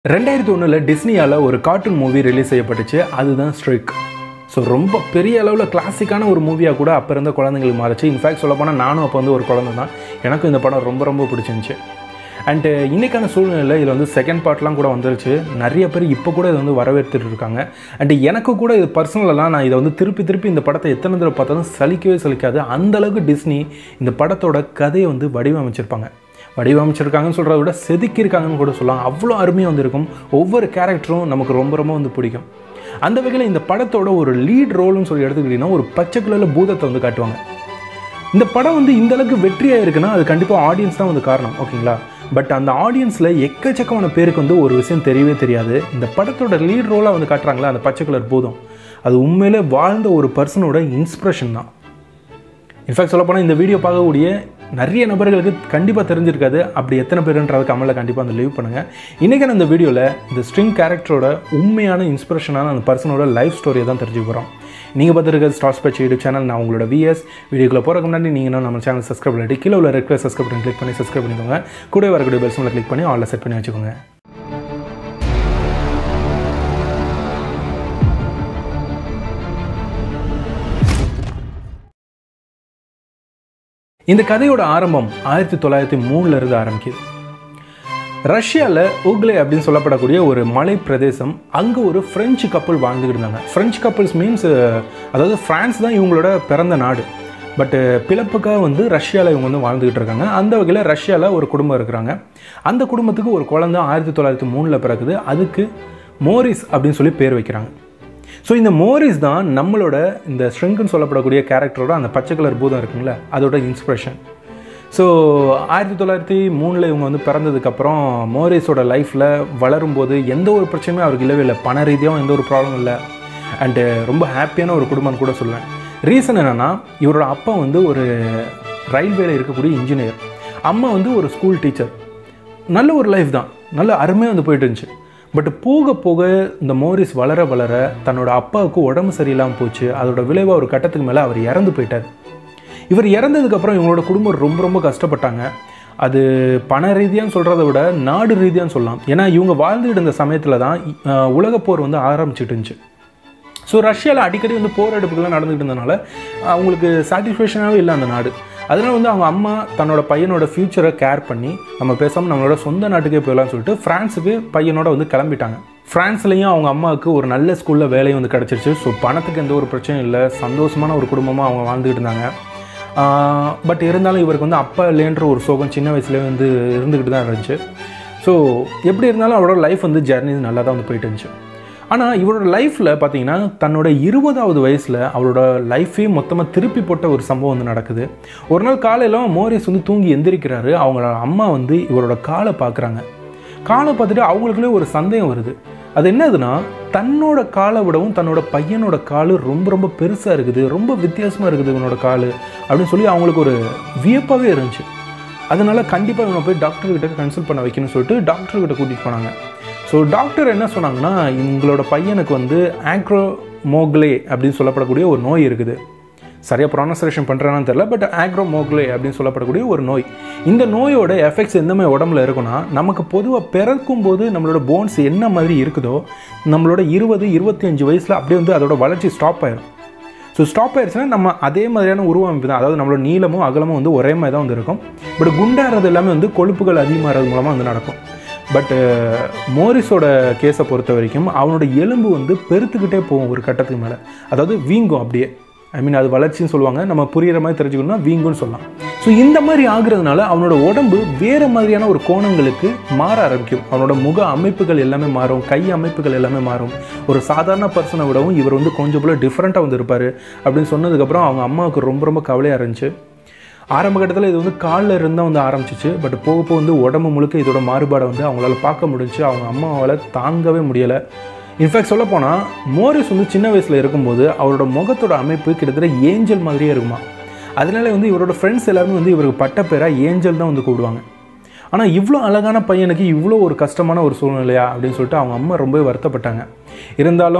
ரெண்டாயிரத்தி ஒன்றில் டிஸ்னியால் ஒரு கார்ட்டூன் மூவி ரிலீஸ் செய்யப்பட்டுச்சு அதுதான் ஸ்ட்ரைக் ஸோ ரொம்ப பெரிய அளவில் கிளாசிக்கான ஒரு மூவியாக கூட அப்போ இருந்த குழந்தைங்களுக்கு மாறிச்சு இன்ஃபேக்ட் சொல்லப்போனால் நானும் அப்போ வந்து ஒரு குழந்தை தான் எனக்கும் இந்த படம் ரொம்ப ரொம்ப பிடிச்சிருந்துச்சு அண்டு இன்றைக்கான சூழ்நிலையில் இதில் வந்து செகண்ட் பார்ட்லாம் கூட வந்துருச்சு நிறைய பேர் இப்போ கூட இதை வந்து வரவேற்றுட்டு இருக்காங்க அண்டு எனக்கு கூட இது பர்சனலெலாம் நான் இதை வந்து திருப்பி திருப்பி இந்த படத்தை எத்தனை தடவை பார்த்தாலும் சலிக்கவே சலிக்காது அந்த அளவுக்கு டிஸ்னி இந்த படத்தோட கதையை வந்து வடிவமைச்சிருப்பாங்க வடிவமைச்சிருக்காங்கன்னு சொல்கிறத விட செதுக்கியிருக்காங்கன்னு கூட சொல்லலாம் அவ்வளோ அருமையாக வந்திருக்கும் ஒவ்வொரு கேரக்டரும் நமக்கு ரொம்ப ரொம்ப வந்து பிடிக்கும் அந்த வகையில் இந்த படத்தோட ஒரு லீட் ரோல்னு சொல்லி எடுத்துக்கிட்டிங்கன்னா ஒரு பச்சை கலரில் பூதத்தை வந்து காட்டுவாங்க இந்த படம் வந்து இந்த அளவுக்கு வெற்றியாக இருக்குன்னா அது கண்டிப்பாக ஆடியன்ஸ் தான் வந்து காரணம் ஓகேங்களா பட் அந்த ஆடியன்ஸில் எக்கச்சக்கமான பேருக்கு வந்து ஒரு விஷயம் தெரியவே தெரியாது இந்த படத்தோட லீட் ரோலாக வந்து காட்டுறாங்களா அந்த பச்சை கலர் பூதம் அது உண்மையிலே வாழ்ந்த ஒரு பர்சனோட இன்ஸ்பிரேஷன் தான் இன்ஃபேக்ட் சொல்லப்போனால் இந்த வீடியோ பார்க்கக்கூடிய நிறைய நபர்களுக்கு கண்டிப்பாக தெரிஞ்சிருக்காது அப்படி எத்தனை பேருன்றதை கமலில் கண்டிப்பாக அந்த லீவ் பண்ணுங்கள் இன்றைக்கான அந்த வீடியோவில் இந்த ஸ்ட்ரிங் கேரக்டரோட உண்மையான இன்ஸ்பிரேஷனான அந்த பர்சனோட லைஃப் ஸ்டோரியை தான் தெரிஞ்சுக்க போகிறோம் நீங்கள் பார்த்துருக்க ஸ்டார்ஸ் பச் யூடியூப் சேனல் நான் உங்களோட விஎஸ் வீடியோக்குள்ள போகிறக்கு முன்னாடி நீங்கள் இன்னும் நம்ம சேனல் சப்ஸ்கிரைப் பண்ணிட்டு கீழே உள்ள ரெட் கலர் சப்ஸ்கிரைப் பண்ணி கிளிக் பண்ணி சப்ஸ்கிரைப் பண்ணிக்கோங்க கூட வரக்கூடிய பெல் சிம்மில் கிளிக் பண்ணி ஆலில் செட் பண்ணி வச்சுக்கோங்க இந்த கதையோட ஆரம்பம் ஆயிரத்தி தொள்ளாயிரத்தி மூணுல இருந்து ஆரம்பிக்குது ரஷ்யாவில் உக்லே அப்படின்னு சொல்லப்படக்கூடிய ஒரு மலை பிரதேசம் அங்கே ஒரு ஃப்ரெஞ்சு கப்பல் வாழ்ந்துக்கிட்டு இருந்தாங்க ஃப்ரெஞ்சு கப்பல்ஸ் மீன்ஸ் அதாவது ஃப்ரான்ஸ் தான் இவங்களோட பிறந்த நாடு பட்டு பிளப்புக்காக வந்து ரஷ்யாவில் இவங்க வந்து வாழ்ந்துக்கிட்டு இருக்காங்க அந்த வகையில் ரஷ்யாவில் ஒரு குடும்பம் இருக்கிறாங்க அந்த குடும்பத்துக்கு ஒரு குழந்தை ஆயிரத்தி தொள்ளாயிரத்தி மூணில் பிறகுது அதுக்கு மோரிஸ் அப்படின்னு சொல்லி பேர் வைக்கிறாங்க ஸோ இந்த மோரிஸ் தான் நம்மளோட இந்த ஸ்ட்ரிங்குன்னு சொல்லப்படக்கூடிய கேரக்டரோட அந்த பச்சை கலர் பூதம் இருக்குங்களே அதோட இன்ஸ்பிரேஷன் ஸோ ஆயிரத்தி தொள்ளாயிரத்தி மூணில் இவங்க வந்து பிறந்ததுக்கப்புறம் மோரிஸோட லைஃப்பில் வளரும்போது எந்த ஒரு பிரச்சனையும் அவருக்கு இல்லவே இல்லை பண ரீதியாகவும் எந்த ஒரு ப்ராப்ளம் இல்லை அண்டு ரொம்ப ஹாப்பியான ஒரு குடும்பம்னு கூட சொல்லுவேன் ரீசன் என்னென்னா இவரோட அப்பா வந்து ஒரு ரயில்வேல இருக்கக்கூடிய இன்ஜினியர் அம்மா வந்து ஒரு ஸ்கூல் டீச்சர் நல்ல ஒரு லைஃப் தான் நல்ல அருமையாக வந்து போயிட்டு இருந்துச்சு பட் போக போக இந்த மோரிஸ் வளர வளர தன்னோட அப்பாவுக்கு உடம்பு சரியில்லாமல் போச்சு அதோட விளைவாக ஒரு கட்டத்துக்கு மேலே அவர் இறந்து போயிட்டார் இவர் இறந்ததுக்கப்புறம் இவங்களோட குடும்பம் ரொம்ப ரொம்ப கஷ்டப்பட்டாங்க அது பண ரீதியான்னு சொல்கிறத விட நாடு ரீதியான்னு சொல்லலாம் ஏன்னா இவங்க வாழ்ந்துகிட்டு இருந்த சமயத்தில் தான் உலகப்போர் வந்து ஆரம்பிச்சிட்டு இருந்துச்சு ஸோ ரஷ்யாவில் அடிக்கடி வந்து போர் அடுப்புகள்லாம் நடந்துகிட்டு இருந்தனால அவங்களுக்கு சாட்டிஸ்ஃபேக்ஷனாகவே இல்லை அந்த நாடு அதனால் வந்து அவங்க அம்மா தன்னோட பையனோட ஃப்யூச்சரை கேர் பண்ணி நம்ம பேசாமல் நம்மளோட சொந்த நாட்டுக்கே போயிடலாம்னு சொல்லிட்டு ஃப்ரான்ஸுக்கு பையனோட வந்து கிளம்பிட்டாங்க ஃப்ரான்ஸ்லேயும் அவங்க அம்மாவுக்கு ஒரு நல்ல ஸ்கூலில் வேலையும் வந்து கிடச்சிருச்சு ஸோ பணத்துக்கு எந்த ஒரு பிரச்சனையும் இல்லை சந்தோஷமான ஒரு குடும்பமாக அவங்க வாழ்ந்துக்கிட்டு இருந்தாங்க பட் இருந்தாலும் இவருக்கு வந்து அப்பா இல்லைன்ற ஒரு சோகம் சின்ன வயசுலேயே வந்து இருந்துக்கிட்டு தான் இருந்துச்சு ஸோ எப்படி இருந்தாலும் அவரோட லைஃப் வந்து ஜெர்னி நல்லா தான் வந்து போயிட்டு இருந்துச்சு ஆனால் இவரோட லைஃப்பில் பார்த்தீங்கன்னா தன்னோட இருபதாவது வயசில் அவரோட லைஃபே மொத்தமாக திருப்பி போட்ட ஒரு சம்பவம் வந்து நடக்குது ஒரு நாள் காலையில் மோரிஸ் வந்து தூங்கி எந்திரிக்கிறாரு அவங்களோட அம்மா வந்து இவரோட காலை பார்க்குறாங்க காலை பார்த்துட்டு அவங்களுக்குள்ளே ஒரு சந்தேகம் வருது அது என்னதுன்னா தன்னோட காலை விடவும் தன்னோட பையனோட கால் ரொம்ப ரொம்ப பெருசாக இருக்குது ரொம்ப வித்தியாசமாக இருக்குது இவனோட கால் அப்படின்னு சொல்லி அவங்களுக்கு ஒரு வியப்பாகவே இருந்துச்சு அதனால் கண்டிப்பாக இவனை போய் டாக்டர்கிட்ட கன்சல்ட் பண்ண வைக்கணும்னு சொல்லிட்டு டாக்டர்கிட்ட கூட்டிகிட்டு போனாங்க ஸோ டாக்டர் என்ன சொன்னாங்கன்னா உங்களோட பையனுக்கு வந்து ஆக்ரோமோக்லே அப்படின்னு சொல்லப்படக்கூடிய ஒரு நோய் இருக்குது சரியாக ப்ரொனன்சரேஷன் பண்ணுறேன்னு தெரில பட் ஆக்ரோமோக்லே அப்படின்னு சொல்லப்படக்கூடிய ஒரு நோய் இந்த நோயோட எஃபெக்ட்ஸ் எந்த மாதிரி உடம்புல இருக்குன்னா நமக்கு பொதுவாக பிறக்கும் போது நம்மளோட போன்ஸ் என்ன மாதிரி இருக்குதோ நம்மளோட இருபது இருபத்தி அஞ்சு வயசில் அப்படியே வந்து அதோட வளர்ச்சி ஸ்டாப் ஆயிடும் ஸோ ஸ்டாப் ஆயிடுச்சுன்னா நம்ம அதே மாதிரியான உருவமைப்பு தான் அதாவது நம்மளோட நீளமும் அகலமும் வந்து ஒரே மாதிரி தான் வந்து இருக்கும் பட் குண்டாகிறது எல்லாமே வந்து கொழுப்புகள் அதிகமாகிறது மூலமாக வந்து நடக்கும் பட் மோரிஸோட கேஸை பொறுத்த வரைக்கும் அவனோட எலும்பு வந்து பெருத்துக்கிட்டே போகும் ஒரு கட்டத்துக்கு மேலே அதாவது வீங்கும் அப்படியே ஐ மீன் அது வளர்ச்சின்னு சொல்லுவாங்க நம்ம புரிகிற மாதிரி தெரிஞ்சுக்கணும்னா வீங்குன்னு சொல்லலாம் ஸோ இந்த மாதிரி ஆகுறதுனால அவனோட உடம்பு வேறு மாதிரியான ஒரு கோணங்களுக்கு மாற ஆரம்பிக்கும் அவனோட முக அமைப்புகள் எல்லாமே மாறும் கை அமைப்புகள் எல்லாமே மாறும் ஒரு சாதாரண பர்சனை விடவும் இவர் வந்து கொஞ்சம் போல டிஃப்ரெண்ட்டாக வந்து இருப்பார் அப்படின்னு சொன்னதுக்கப்புறம் அவங்க அம்மாவுக்கு ரொம்ப ரொம்ப கவலையாக இருந்துச்சு ஆரம்ப கட்டத்தில் இது வந்து காலில் இருந்தால் வந்து ஆரம்பிச்சிச்சு பட் போக போக வந்து உடம்பு முழுக்க இதோட மாறுபாடை வந்து அவங்களால பார்க்க முடிஞ்சு அவங்க அம்மாவால் தாங்கவே முடியலை இன்ஃபேக்ட் சொல்ல போனால் மோரிஸ் வந்து சின்ன வயசில் இருக்கும்போது அவரோட முகத்தோட அமைப்பு கிட்டத்தட்ட ஏஞ்சல் மாதிரியே இருக்குமா அதனால வந்து இவரோட ஃப்ரெண்ட்ஸ் எல்லாருமே வந்து இவருக்கு பட்ட பேராக ஏஞ்சல் தான் வந்து கூப்பிடுவாங்க ஆனால் இவ்வளோ அழகான பையனுக்கு இவ்வளோ ஒரு கஷ்டமான ஒரு சூழ்நிலையா அப்படின்னு சொல்லிட்டு அவங்க அம்மா ரொம்பவே வருத்தப்பட்டாங்க இருந்தாலும்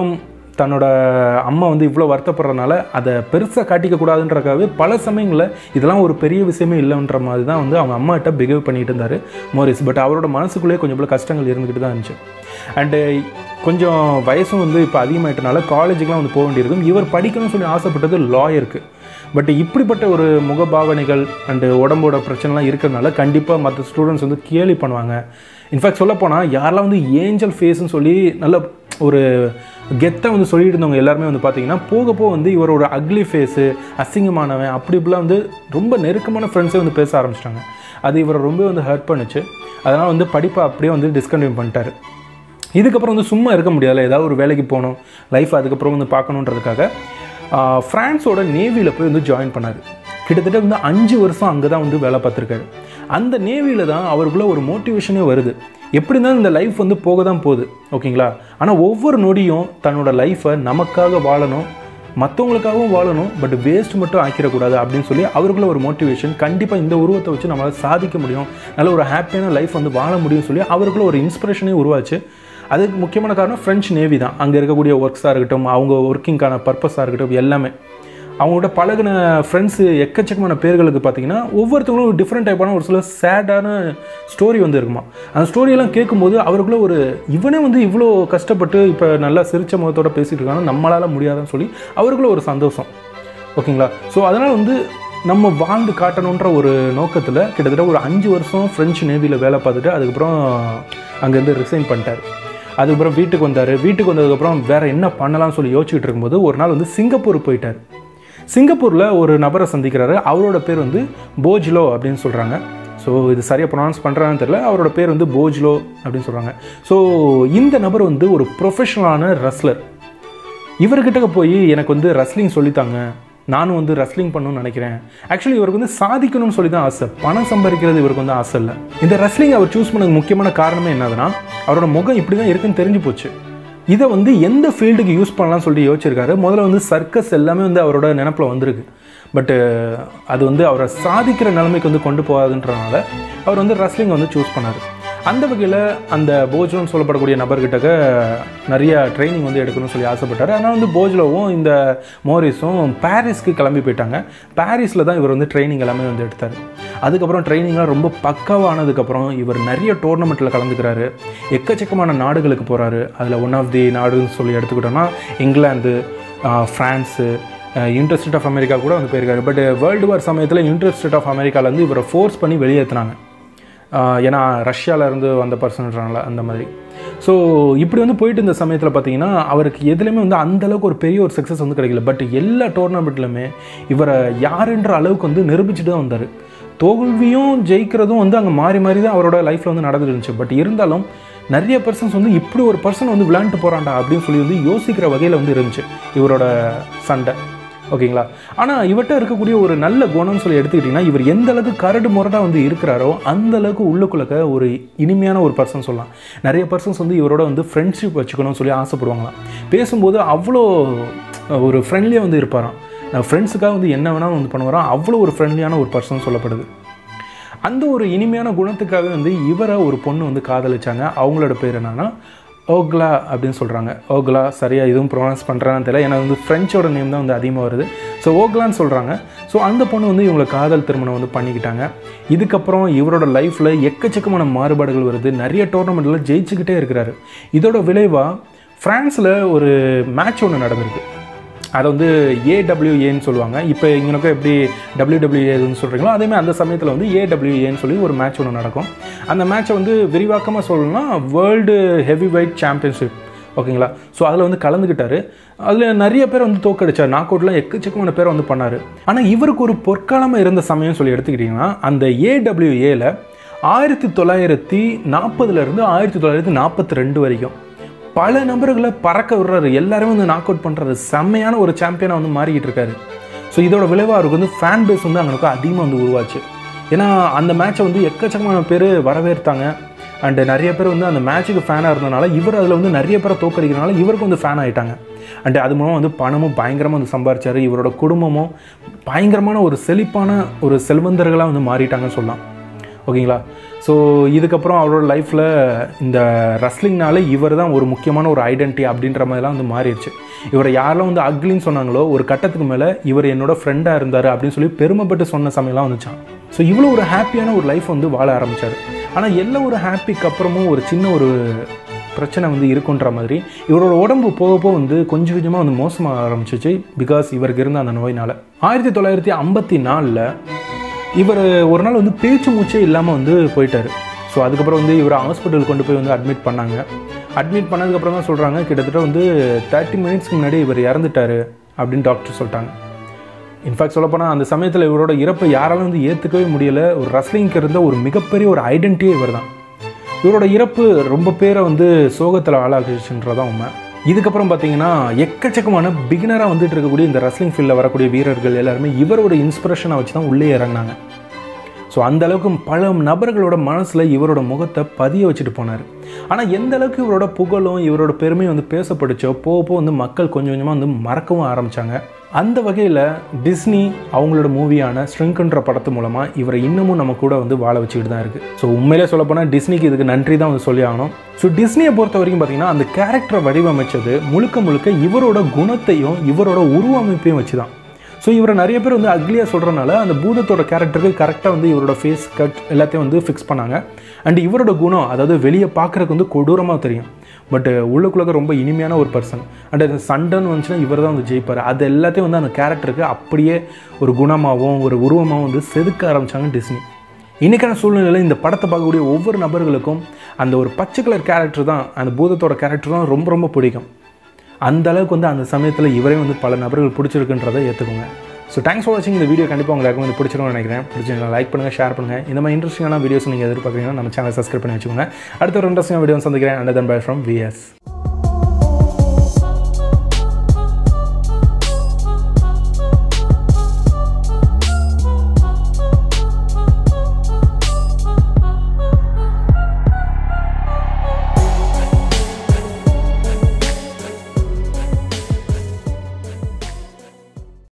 தன்னோட அம்மா வந்து இவ்வளோ வருத்தப்படுறதுனால அதை பெருசாக காட்டிக்க கூடாதுன்றக்காகவே பல சமயங்களில் இதெல்லாம் ஒரு பெரிய விஷயமே இல்லைன்ற மாதிரி தான் வந்து அவங்க அம்மாட்ட பிஹேவ் பண்ணிட்டு இருந்தார் மோரிஸ் பட் அவரோட மனசுக்குள்ளேயே கொஞ்சம் போல கஷ்டங்கள் இருந்துக்கிட்டு தான் இருந்துச்சு அண்டு கொஞ்சம் வயசும் வந்து இப்போ அதிகமாயிட்டனால காலேஜுக்குலாம் வந்து போக வேண்டியிருக்கும் இவர் படிக்கணும்னு சொல்லி ஆசைப்பட்டது லாயருக்கு பட் இப்படிப்பட்ட ஒரு முகபாவனைகள் அண்டு உடம்போட பிரச்சனைலாம் இருக்கிறதுனால கண்டிப்பாக மற்ற ஸ்டூடெண்ட்ஸ் வந்து கேலி பண்ணுவாங்க இன்ஃபேக்ட் சொல்லப்போனால் யாரெல்லாம் வந்து ஏஞ்சல் ஃபேஸ்னு சொல்லி நல்ல ஒரு கெத்தாக வந்து சொல்லிட்டு இருந்தவங்க எல்லாருமே வந்து பார்த்தீங்கன்னா போக போக வந்து இவரோட அக்லி ஃபேஸு அசிங்கமானவன் அப்படி இப்படிலாம் வந்து ரொம்ப நெருக்கமான ஃப்ரெண்ட்ஸே வந்து பேச ஆரம்பிச்சிட்டாங்க அது இவரை ரொம்ப வந்து ஹர்ட் பண்ணுச்சு அதனால் வந்து படிப்பை அப்படியே வந்து டிஸ்கண்டினியூ பண்ணிட்டாரு இதுக்கப்புறம் வந்து சும்மா இருக்க முடியாதுல்ல ஏதாவது ஒரு வேலைக்கு போகணும் லைஃப் அதுக்கப்புறம் வந்து பார்க்கணுன்றதுக்காக ஆஹ், ஃப்ரான்ஸோட நேவியில் போய் வந்து ஜாயின் பண்ணார் கிட்டத்தட்ட வந்து அஞ்சு வருஷம் அங்கே தான் வந்து வேலை பார்த்துருக்காரு அந்த நேவியில் தான் அவருக்குள்ள ஒரு மோட்டிவேஷனே வருது எப்படி இருந்தாலும் இந்த லைஃப் வந்து போக தான் போகுது ஓகேங்களா ஆனால் ஒவ்வொரு நொடியும் தன்னோட லைஃப்பை நமக்காக வாழணும் மற்றவங்களுக்காகவும் வாழணும் பட் வேஸ்ட் மட்டும் ஆக்கிடக்கூடாது அப்படின்னு சொல்லி அவருக்குள்ள ஒரு மோட்டிவேஷன் கண்டிப்பாக இந்த உருவத்தை வச்சு நம்மளால் சாதிக்க முடியும் நல்ல ஒரு ஹாப்பியான லைஃப் வந்து வாழ முடியும்னு சொல்லி அவருக்குள்ள ஒரு இன்ஸ்பிரேஷனே உருவாச்சு அதுக்கு முக்கியமான காரணம் ஃப்ரெஞ்ச் நேவி தான் அங்கே இருக்கக்கூடிய ஒர்க்ஸாக இருக்கட்டும் அவங்க ஒர்க்கிங்கான பர்பஸாக இருக்கட்டும் எல்லாமே அவங்களோட பழகின ஃப்ரெண்ட்ஸு எக்கச்சக்கமான பேர்களுக்கு பார்த்தீங்கன்னா ஒவ்வொருத்தவங்களும் ஒரு டிஃப்ரெண்ட் டைப்பான ஒரு சில சேடான ஸ்டோரி வந்து இருக்குமா அந்த ஸ்டோரியெல்லாம் கேட்கும்போது அவருக்குள்ள ஒரு இவனே வந்து இவ்வளோ கஷ்டப்பட்டு இப்போ நல்லா சிரிச்ச முகத்தோட பேசிகிட்டு இருக்காங்க நம்மளால் முடியாதுன்னு சொல்லி அவருக்குள்ள ஒரு சந்தோஷம் ஓகேங்களா ஸோ அதனால் வந்து நம்ம வாழ்ந்து காட்டணுன்ற ஒரு நோக்கத்தில் கிட்டத்தட்ட ஒரு அஞ்சு வருஷம் ஃப்ரெஞ்சு நேவியில் வேலை பார்த்துட்டு அதுக்கப்புறம் அங்கேருந்து ரிசைன் பண்ணிட்டார் அதுக்கப்புறம் வீட்டுக்கு வந்தார் வீட்டுக்கு வந்ததுக்கப்புறம் வேறு என்ன பண்ணலாம்னு சொல்லி யோசிச்சுட்டு இருக்கும்போது ஒரு நாள் வந்து சிங்கப்பூர் போயிட்டார் சிங்கப்பூரில் ஒரு நபரை சந்திக்கிறாரு அவரோட பேர் வந்து போஜ்லோ அப்படின்னு சொல்கிறாங்க ஸோ இது சரியாக ப்ரொனவுன்ஸ் பண்ணுறான்னு தெரியல அவரோட பேர் வந்து போஜ்லோ அப்படின்னு சொல்கிறாங்க ஸோ இந்த நபர் வந்து ஒரு ப்ரொஃபஷனலான ரெஸ்லர் இவர்கிட்ட போய் எனக்கு வந்து ரெஸ்லிங் சொல்லித்தாங்க நானும் வந்து ரெஸ்லிங் பண்ணணும்னு நினைக்கிறேன் ஆக்சுவலி இவருக்கு வந்து சாதிக்கணும்னு சொல்லி தான் ஆசை பணம் சம்பாதிக்கிறது இவருக்கு வந்து ஆசை இல்லை இந்த ரெஸ்லிங் அவர் சூஸ் பண்ணதுக்கு முக்கியமான காரணமே என்னதுன்னா அவரோட முகம் இப்படி தான் இருக்குன்னு தெரிஞ்சு போச்சு இதை வந்து எந்த ஃபீல்டுக்கு யூஸ் பண்ணலாம்னு சொல்லி யோசிச்சிருக்காரு முதல்ல வந்து சர்க்கஸ் எல்லாமே வந்து அவரோட நினப்பில் வந்திருக்கு பட்டு அது வந்து அவரை சாதிக்கிற நிலைமைக்கு வந்து கொண்டு போகாதுன்றனால அவர் வந்து ரெஸ்லிங் வந்து சூஸ் பண்ணார் அந்த வகையில் அந்த போஜ்லோன்னு சொல்லப்படக்கூடிய நபர்கிட்ட நிறைய ட்ரைனிங் வந்து எடுக்கணும்னு சொல்லி ஆசைப்பட்டார் அதனால் வந்து போஜ்லோவும் இந்த மோரிஸும் பாரிஸ்க்கு கிளம்பி போயிட்டாங்க பாரிஸில் தான் இவர் வந்து ட்ரைனிங் எல்லாமே வந்து எடுத்தார் அதுக்கப்புறம் ட்ரைனிங்லாம் ரொம்ப பக்காவானதுக்கப்புறம் இவர் நிறைய டோர்னமெண்ட்டில் கலந்துக்கிறாரு எக்கச்சக்கமான நாடுகளுக்கு போகிறாரு அதில் ஒன் ஆஃப் தி நாடுன்னு சொல்லி எடுத்துக்கிட்டோம்னா இங்கிலாந்து ஆஹ், ஃப்ரான்ஸு இன்ட்ரெஸ்டட் ஆஃப் அமெரிக்கா கூட வந்து போயிருக்காரு பட் வேர்ல்டு வார் சமயத்தில் இன்ட்ரெஸ்டட் ஆஃப் அமெரிக்காலேருந்து இவரை ஃபோர்ஸ் பண்ணி வெளியேற்றினாங்க ஆஹ் ஏன்னா ரஷ்யால இருந்து வந்த பர்சன்றாங்கள அந்த மாதிரி ஸோ இப்படி வந்து போயிட்டு இருந்த சமயத்தில் பார்த்தீங்கன்னா அவருக்கு எதுலேயுமே வந்து அந்த அளவுக்கு ஒரு பெரிய ஒரு சக்ஸஸ் வந்து கிடைக்கல பட் எல்லா டோர்னமெண்ட்லையுமே இவரை யாருன்ற அளவுக்கு வந்து நிரூபிச்சுட்டு தான் வந்தார் தோல்வியும் ஜெயிக்கிறதும் வந்து அங்கே மாறி மாறி தான் அவரோட லைஃப்பில் வந்து நடந்துட்டு இருந்துச்சு பட் இருந்தாலும் நிறைய பர்சன்ஸ் வந்து இப்படி ஒரு பர்சன் வந்து விளையாண்டுட்டு போகிறான்டா அப்படின்னு சொல்லி வந்து யோசிக்கிற வகையில் வந்து இருந்துச்சு இவரோட சண்டை ஓகேங்களா ஆனால் இவர்கிட்ட இருக்கக்கூடிய ஒரு நல்ல குணம்னு சொல்லி எடுத்துக்கிட்டிங்கன்னா இவர் எந்த அளவுக்கு கரடு முரடாக வந்து இருக்கிறாரோ அந்த அளவுக்கு உள்ளுக்குள்ளக்க ஒரு இனிமையான ஒரு பர்சன் சொல்லலாம் நிறைய பர்சன்ஸ் வந்து இவரோட வந்து ஃப்ரெண்ட்ஷிப் வச்சுக்கணும்னு சொல்லி ஆசைப்படுவாங்களாம் பேசும்போது அவ்வளோ ஒரு ஃப்ரெண்ட்லியாக வந்து இருப்பாராம் நான் ஃப்ரெண்ட்ஸுக்காக வந்து என்ன வேணாலும் வந்து பண்ணுவாராம் அவ்வளோ ஒரு ஃப்ரெண்ட்லியான ஒரு பர்சன் சொல்லப்படுது அந்த ஒரு இனிமையான குணத்துக்காக வந்து இவரை ஒரு பொண்ணு வந்து காதலிச்சாங்க அவங்களோட பேர் என்னன்னா ஓக்லா அப்படின்னு சொல்கிறாங்க ஓக்லா சரியாக இதுவும் ப்ரொனவுன்ஸ் பண்ணுறான்னு தெரியல ஏன்னா வந்து ஃப்ரெஞ்சோட நேம் தான் வந்து அதிகமாக வருது ஸோ ஓக்லான்னு சொல்கிறாங்க ஸோ அந்த பொண்ணு வந்து இவங்களை காதல் திருமணம் வந்து பண்ணிக்கிட்டாங்க இதுக்கப்புறம் இவரோட லைஃப்பில் எக்கச்சக்கமான மாறுபாடுகள் வருது நிறைய டோர்னமெண்ட்டில் ஜெயிச்சுக்கிட்டே இருக்கிறாரு இதோட விளைவாக ஃப்ரான்ஸில் ஒரு மேட்ச் ஒன்று நடந்திருக்கு அதை வந்து ஏடபிள்யூஏன்னு சொல்லுவாங்க இப்போ இங்கனக்கு எப்படி டபிள்யூடபிள்யூஏன்னு சொல்கிறீங்களோ அதேமாதிரி அந்த சமயத்தில் வந்து ஏடபிள்யூஏன்னு சொல்லி ஒரு மேட்ச் ஒன்று நடக்கும் அந்த மேட்ச்சை வந்து விரிவாக்கமாக சொல்லணும்னா வேர்ல்டு ஹெவி வெயிட் சாம்பியன்ஷிப் ஓகேங்களா ஸோ அதில் வந்து கலந்துக்கிட்டாரு அதில் நிறைய பேர் வந்து தோக்கடிச்சார் நாக் அவுட்லாம் எக்கச்சக்கமான பேர் வந்து பண்ணார் ஆனால் இவருக்கு ஒரு பொற்காலமாக இருந்த சமயம் சொல்லி எடுத்துக்கிட்டிங்கன்னா அந்த ஏடபிள்யூஏல ஆயிரத்தி தொள்ளாயிரத்தி நாற்பதுலேருந்து ஆயிரத்தி தொள்ளாயிரத்தி நாற்பத்தி ரெண்டு வரைக்கும் பல நபர்களை பறக்க விடுறாரு எல்லாருமே வந்து நாக் அவுட் பண்ணுறாரு செம்மையான ஒரு சாம்பியனாக வந்து மாறிக்கிட்டு இருக்காரு ஸோ இதோட விளைவாக அவருக்கு வந்து ஃபேன் பேஸ் வந்து அங்கே அதிகமாக வந்து உருவாச்சு ஏன்னா அந்த மேட்சை வந்து எக்கச்சக்கமான பேர் வரவேற்றாங்க அண்டு நிறைய பேர் வந்து அந்த மேட்ச்சுக்கு ஃபேனாக இருந்தனால இவர் அதில் வந்து நிறைய பேரை தோக்கடிக்கிறனால இவருக்கு வந்து ஃபேன் ஆகிட்டாங்க அண்டு அது மூலம் வந்து பணமும் பயங்கரமாக வந்து சம்பாரிச்சாரு இவரோட குடும்பமும் பயங்கரமான ஒரு செழிப்பான ஒரு செல்வந்தர்களாக வந்து மாறிட்டாங்கன்னு சொல்லலாம் ஓகேங்களா ஸோ இதுக்கப்புறம் அவரோட லைஃப்பில் இந்த ரஸ்லிங்னால இவர் தான் ஒரு முக்கியமான ஒரு ஐடென்டிட்டி அப்படின்ற மாதிரிலாம் வந்து மாறிடுச்சு இவரை யாரெல்லாம் வந்து அக்லின்னு சொன்னாங்களோ ஒரு கட்டத்துக்கு மேலே இவர் என்னோட ஃப்ரெண்டாக இருந்தார் அப்படின்னு சொல்லி பெருமைப்பட்டு சொன்ன சமயம்லாம் வந்துச்சான் ஸோ இவ்வளோ ஒரு ஹாப்பியான ஒரு லைஃப் வந்து வாழ ஆரம்பித்தார் ஆனால் எல்லா ஒரு ஹாப்பிக்கு அப்புறமும் ஒரு சின்ன ஒரு பிரச்சனை வந்து இருக்குன்ற மாதிரி இவரோட உடம்பு போக போக வந்து கொஞ்சம் கொஞ்சமாக வந்து மோசமாக ஆரம்பிச்சிச்சு பிகாஸ் இவருக்கு இருந்த அந்த நோயினால் ஆயிரத்தி தொள்ளாயிரத்தி ஐம்பத்தி நாலில் இவர் ஒரு நாள் வந்து பேச்சு மூச்சே இல்லாமல் வந்து போயிட்டார் ஸோ அதுக்கப்புறம் வந்து இவர் ஹாஸ்பிட்டல் கொண்டு போய் வந்து அட்மிட் பண்ணாங்க அட்மிட் பண்ணதுக்கப்புறம் தான் சொல்கிறாங்க கிட்டத்தட்ட வந்து தேர்ட்டி மினிட்ஸ்க்கு முன்னாடி இவர் இறந்துட்டார் அப்படின்னு டாக்டர் சொல்லிட்டாங்க இன்ஃபேக்ட் சொல்லப்போனால் அந்த சமயத்தில் இவரோட இறப்பை யாராலும் வந்து ஏற்றுக்கவே முடியல ஒரு ரஸ்லிங்க்கு இருந்த ஒரு மிகப்பெரிய ஒரு ஐடென்டிட்டியே இவர் தான் இவரோட இறப்பு ரொம்ப பேரை வந்து சோகத்தில் ஆளாகிச்சுன்றதான் உண்மை இதுக்கப்புறம் பார்த்தீங்கன்னா எக்கச்சக்கமான பிகினராக வந்துட்டு இருக்கக்கூடிய இந்த ரஸ்லிங் ஃபீல்டில் வரக்கூடிய வீரர்கள் எல்லாருமே இவரோட இன்ஸ்பிரேஷனை வச்சு தான் உள்ளே இறங்கினாங்க ஸோ அந்த அளவுக்கு பல நபர்களோட மனசில் இவரோட முகத்தை பதிய வச்சுட்டு போனார் ஆனால் எந்த அளவுக்கு இவரோட புகழும் இவரோட பெருமையும் வந்து பேசப்பட்டுச்சோ போக போக வந்து மக்கள் கொஞ்சம் கொஞ்சமாக வந்து மறக்கவும் ஆரம்பித்தாங்க அந்த வகையில் டிஸ்னி அவங்களோட மூவியான ஸ்ட்ரிங்க்ன்ற படத்து மூலமாக இவரை இன்னமும் நம்ம கூட வந்து வாழ வச்சுக்கிட்டு தான் இருக்குது ஸோ உண்மையிலே சொல்லப்போனால் டிஸ்னிக்கு இதுக்கு நன்றி தான் வந்து சொல்லி ஆகணும் ஸோ டிஸ்னியை பொறுத்த வரைக்கும் பார்த்தீங்கன்னா அந்த கேரக்டரை வடிவமைச்சது முழுக்க முழுக்க இவரோட குணத்தையும் இவரோட உருவமைப்பையும் வச்சு தான் ஸோ இவரை நிறைய பேர் வந்து அக்லியாக சொல்கிறனால அந்த பூதத்தோட கேரக்டருக்கு கரெக்டாக வந்து இவரோட ஃபேஸ் கட் எல்லாத்தையும் வந்து ஃபிக்ஸ் பண்ணாங்க அண்ட் இவரோட குணம் அதாவது வெளியே பார்க்குறதுக்கு வந்து கொடூரமாக தெரியும் பட் உள்ளுக்குள்ளே ரொம்ப இனிமையான ஒரு பர்சன் அண்ட் அந்த சண்டைன்னு வந்துச்சுன்னா இவர் தான் வந்து ஜெயிப்பார் அது எல்லாத்தையும் வந்து அந்த கேரக்டருக்கு அப்படியே ஒரு குணமாகவும் ஒரு உருவமாகவும் வந்து செதுக்க ஆரம்பித்தாங்க டிஸ்னி இன்றைக்கான சூழ்நிலையில் இந்த படத்தை பார்க்கக்கூடிய ஒவ்வொரு நபர்களுக்கும் அந்த ஒரு பச்சை கலர் கேரக்டர் தான் அந்த பூதத்தோட கேரக்டர் தான் ரொம்ப ரொம்ப பிடிக்கும் அந்த அளவுக்கு வந்து அந்த சமயத்தில் இவரே வந்து பல நபர்கள் பிடிச்சிருக்குன்றதை ஏற்றுக்கோங்க ஸோ தேங்க்ஸ் ஃபார் வாட்சிங் இந்த வீடியோ கண்டிப்பாக உங்களுக்கு வந்து பிடிச்சிருக்கும்னு நினைக்கிறேன் பிடிச்சிருந்தா லைக் பண்ணுங்கள் ஷேர் பண்ணுங்கள் இந்த மாதிரி இன்ட்ரெஸ்டிங்கான வீடியோஸ் நீங்கள் எதிர்பார்க்குறீங்கன்னா நம்ம சேனல் சப்ஸ்கிரைப் பண்ணி வச்சுக்கோங்க அடுத்த ஒரு இன்ட்ரெஸ்டிங்கான வீடியோ சந்திக்கிறேன் and then bye from vs